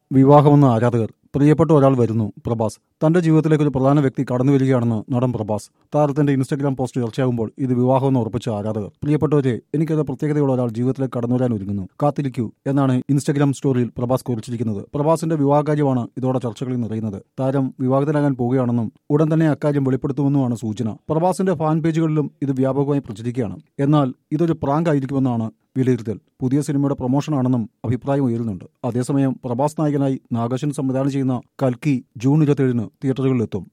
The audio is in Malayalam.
വിവാഹമെന്ന ആരാധകർ പ്രിയപ്പെട്ട ഒരാൾ വരുന്നു പ്രഭാസ് തന്റെ ജീവിതത്തിലേക്ക് ഒരു പ്രധാന വ്യക്തി കടന്നു വരികയാണെന്ന് നടൻ പ്രഭാസ് താരത്തിന്റെ ഇൻസ്റ്റഗ്രാം പോസ്റ്റ് ചർച്ചയാകുമ്പോൾ ഇത് വിവാഹമെന്ന് ഉറപ്പിച്ച ആരാധകർ പ്രിയപ്പെട്ടവരെ എനിക്കത് പ്രത്യേകതയുള്ള ഒരാൾ ജീവിതത്തിലേക്ക് കടന്നു വരാൻ ഒരുങ്ങുന്നു കാത്തിരിക്കൂ എന്നാണ് ഇൻസ്റ്റഗ്രാം സ്റ്റോറിയിൽ പ്രഭാസ് കുറിച്ചിരിക്കുന്നത് പ്രഭാസിന്റെ വിവാഹകാര്യമാണ് ഇതോടെ ചർച്ചകളിൽ നിറയുന്നത് താരം വിവാഹിതനാകാൻ പോവുകയാണെന്നും ഉടൻ തന്നെ അക്കാര്യം വെളിപ്പെടുത്തുമെന്നുമാണ് സൂചന പ്രഭാസിന്റെ ഫാൻ പേജുകളിലും ഇത് വ്യാപകമായി പ്രചരിക്കുകയാണ് എന്നാൽ ഇതൊരു പ്രാങ്ക് ആയിരിക്കുമെന്നാണ് വിലയിരുത്തൽ പുതിയ സിനിമയുടെ പ്രൊമോഷനാണെന്നും അഭിപ്രായം ഉയരുന്നുണ്ട് അതേസമയം പ്രഭാസ് നായകനായി നാഗേശൻ സംവിധാനം ചെയ്യുന്ന കൽക്കി ജൂൺ ഇരുപത്തിയേഴിന് തിയേറ്ററുകളിലെത്തും